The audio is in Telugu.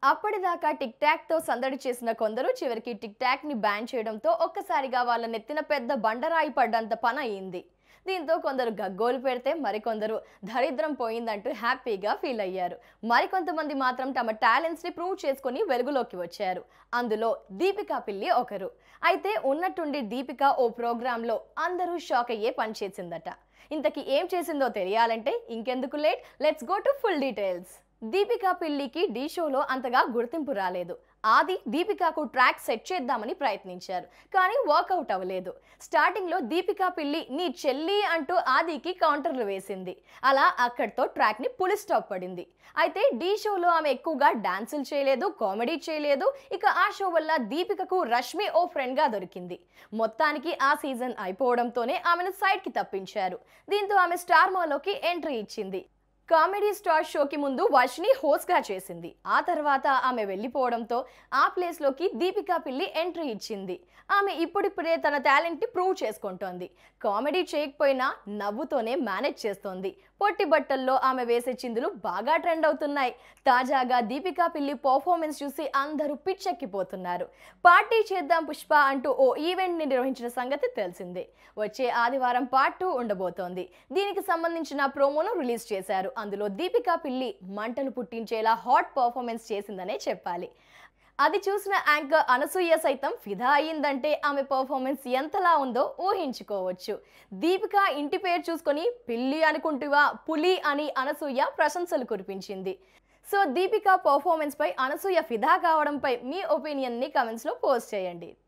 అప్పటిదాకా టిక్ టాక్ తో సందడి చేసిన కొందరు చివరికి టిక్ టాక్ ని బ్యాన్ చేయడంతో ఒక్కసారిగా వాళ్ళ నెత్తిన పెద్ద బండరాయి పడ్డంత పని అయింది దీంతో కొందరు గగ్గోలు పెడితే మరికొందరు దరిద్రం పోయిందంటూ హ్యాపీగా ఫీల్ అయ్యారు మరికొంతమంది మాత్రం తమ టాలెంట్స్ ని ప్రూవ్ చేసుకుని వెలుగులోకి వచ్చారు అందులో దీపికా పిల్లి ఒకరు అయితే ఉన్నట్టుండి దీపిక ఓ ప్రోగ్రాంలో అందరూ షాక్ అయ్యే పని చేసిందట ఇంతకీ ఏం చేసిందో తెలియాలంటే ఇంకెందుకు late let's go to full details Deepika పిల్లికి డీ షోలో అంతగా గుర్తింపు రాలేదు ఆది దీపికాకు ట్రాక్ సెట్ చేద్దామని ప్రయత్నించారు కానీ వర్కౌట్ అవ్వలేదు స్టార్టింగ్లో దీపికా పిల్లి నీ చెల్లి అంటూ ఆదికి కౌంటర్లు వేసింది అలా అక్కడితో ట్రాక్ని పులి స్టాప్ పడింది అయితే డీ షోలో ఆమె ఎక్కువగా డాన్సులు చేయలేదు కామెడీ చేయలేదు ఇక ఆ షో వల్ల దీపికకు రష్మి ఓ ఫ్రెండ్గా దొరికింది మొత్తానికి ఆ సీజన్ అయిపోవడంతోనే ఆమెను సైడ్కి తప్పించారు దీంతో ఆమె స్టార్ మాలోకి ఎంట్రీ ఇచ్చింది కామెడీ స్టార్ షోకి ముందు వర్షిని హోస్ట్గా చేసింది ఆ తర్వాత ఆమె వెళ్ళిపోవడంతో ఆ ప్లేస్లోకి దీపికా పిల్లి ఎంట్రీ ఇచ్చింది ఆమె ఇప్పుడిప్పుడే తన టాలెంట్ని ప్రూవ్ చేసుకుంటోంది కామెడీ చేయకపోయినా నవ్వుతోనే మేనేజ్ చేస్తోంది పొట్టి బట్టల్లో ఆమె వేసే చిందులు బాగా ట్రెండ్ అవుతున్నాయి తాజాగా దీపికా పిల్లి పర్ఫార్మెన్స్ చూసి అందరూ పిచ్చెక్కిపోతున్నారు పార్టీ చేద్దాం పుష్ప అంటూ ఓ ఈవెంట్ని నిర్వహించిన సంగతి తెలిసిందే వచ్చే ఆదివారం పార్ట్ టూ ఉండబోతోంది దీనికి సంబంధించిన ప్రోమోను రిలీజ్ చేశారు అందులో దీపికా పిల్లి మంటలు పుట్టించేలా హాట్ పర్ఫార్మెన్స్ చేసిందనే చెప్పాలి అది చూసిన యాంకర్ అనసూయ సైతం ఫిదా అయ్యిందంటే ఆమె పర్ఫార్మెన్స్ ఎంతలా ఉందో ఊహించుకోవచ్చు దీపిక ఇంటి పేరు చూసుకొని పిల్లి అనుకుంటువా పులి అని అనసూయ ప్రశంసలు కురిపించింది సో దీపిక పర్ఫార్మెన్స్ పై అనసూయ ఫిదా కావడంపై మీ ఒపీనియన్ని కమెంట్స్లో పోస్ట్ చేయండి